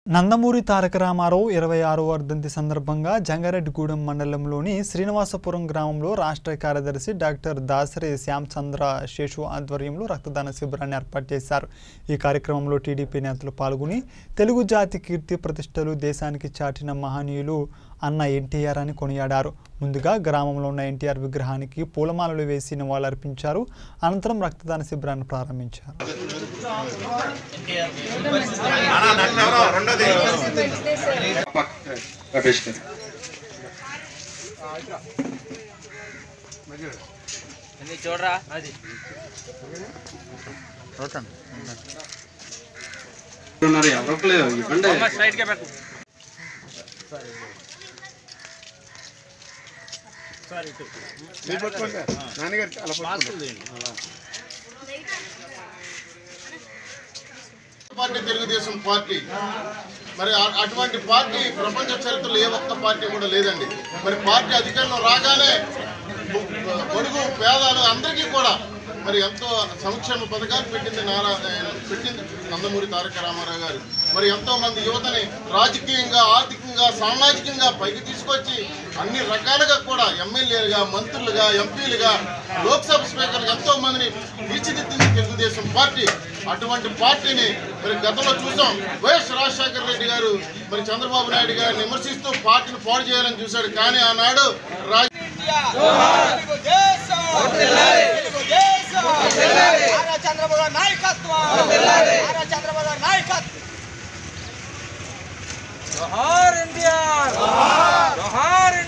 నందమూరి తారక రామారావు ఇరవై ఆరో వర్ధంతి సందర్భంగా జంగారెడ్డిగూడెం మండలంలోని శ్రీనివాసపురం గ్రామంలో రాష్ట్ర కార్యదర్శి డాక్టర్ దాసరి శ్యామచంద్ర శేషు ఆధ్వర్యంలో రక్తదాన శిబిరాన్ని ఏర్పాటు చేశారు ఈ కార్యక్రమంలో టీడీపీ నేతలు పాల్గొని తెలుగు జాతి కీర్తి ప్రతిష్టలు దేశానికి చాటిన మహనీయులు అన్న ఎన్టీఆర్ అని కొనియాడారు ముందుగా గ్రామంలో ఉన్న ఎన్టీఆర్ విగ్రహానికి పూలమాలలు వేసి నివాళులర్పించారు అనంతరం రక్తదాన శిబిరాన్ని ప్రారంభించారు రమేష్ గారు చూడరా అది ఉన్నారు ఎవరికి లేదు ఇవ్వండి స్ట్రైట్ గా పెట్టు పార్టీ తెలుగుదేశం పార్టీ మరి ఆ- అటువంటి పార్టీ ప్రపంచ చరిత్రలో ఏ ఒక్క పార్టీ కూడా లేదండి మరి పార్టీ అధికారంలో రాగానే బు- బడుగు పేదాలు అందరికీ కూడా మరి ఎంతో సంక్షేమ పథకాలు పెట్టింది నారా పెట్టింది నందమూరి తారక రామారావు గారు మరి ఎంతో మంది యువతని రాజకీయంగా ఆర్థికంగా సామాజికంగా పైకి తీసుకొచ్చి అన్ని రకాలుగా కూడా ఎమ్మెల్యేలుగా మంత్రులుగా ఎంపీలుగా లోక్సభ స్పీకర్లు ఎంతో మందిని తీర్చిదిద్దింది తెలుగుదేశం పార్టీ అటువంటి పార్టీని మరి గతంలో చూసాం వైఎస్ రాజశేఖర రెడ్డి గారు మరి చంద్రబాబు నాయుడు గారిని విమర్శిస్తూ పార్టీని పాడు చేయాలని చూశాడు కానీ ఆనాడు రాజ చంద్రబాబు నాయకత్వం ఆరా చంద్రబాబు నాయకత్వం జోహార్ ఎన్టీఆర్ జోహార్